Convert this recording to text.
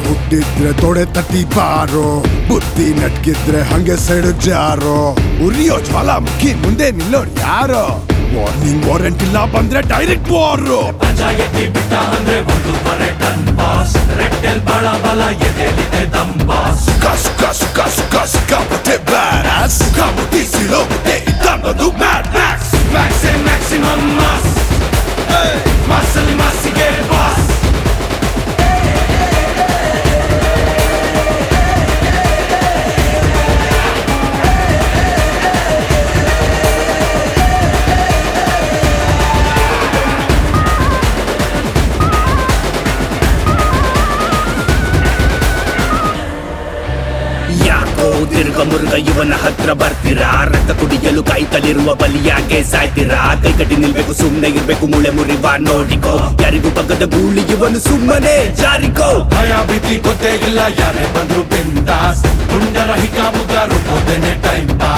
ಹುಟ್ಟಿದ್ರೆ ತೊಡೆ ತಟ್ಟಿ ಬಾರೋ ಬುದ್ಧಿ ನಟ್ಗಿದ್ರೆ ಹಂಗೆ ಸೈಡ್ ಜಾರೋ ಉರಿಯೋ ಜ್ವಾಲಾಮುಖಿ ಮುಂದೆ ನಿಲ್ಲೋರ್ ಯಾರೋ ವಾರ್ನಿಂಗ್ ವಾರೆಂಟ್ ಇಲ್ಲ ಬಂದ್ರೆ ಡೈರೆಕ್ಟ್ ವಾರು ಪಂಚಾಯತಿ ಬಿಟ್ಟ ಅಂದ್ರೆ ಒಂದೂವರೆ ಟನ್ ಬಾಸ್ ರೆಟ್ಟೆಲ್ ಬಳ ಬಲ ಎದೆಲಿದೆ ದಮ್ ಬಾಸ್ ಕಸ್ ಕಸ್ ಕಸ್ ಕಸ್ ಕಾಪತೆ ಬ್ಯಾರಸ್ ಕಾಮುಟಿ ಸಿಲೋಗುತ್ತೆ ಇದ್ದನ್ನೋದು ಮ್ಯಾಡ್ ಮ್ಯಾಕ್ಸ್ ಮ್ಯಾಕ್ಸೆ ಮ್ಯಾಕ್ಸಿಮಮ್ ಮಾಸ್ ಮಾಸಲ್ಲಿ ಮಾಸಿಗೆ ಬಾಸ್ ಯಾಕೋ ತಿರುಗ ಮುರುಗ ಇವನ ಹತ್ರ ಬರ್ತೀರಾ ರಕ್ತ ಕುಡಿಯಲು ಕಾಯ್ತಲಿರುವ ಬಲಿಯಾಗೆ ಸಾಯ್ತೀರಾ ಕೈ ಕಟ್ಟಿ ನಿಲ್ಬೇಕು ಸುಮ್ನೆ ಇರ್ಬೇಕು ಮುಳೆ ಮುರಿವ ನೋಡಿಕೋ ಯಾರಿಗೂ ಬಗ್ಗದ ಗೂಳಿ ಇವನು ಸುಮ್ಮನೆ ಜಾರಿಕೋ ಭಯ ಭೀತಿ ಗೊತ್ತೇ ಇಲ್ಲ ಯಾರೇ ಬಂದ್ರು ಬಿಂದಾಸ್ ಪುಂಡರ ಹಿಕಾಮುಗ ರುಬ್ಬೋದೇನೆ ಟೈಮ್ ಪಾಸ್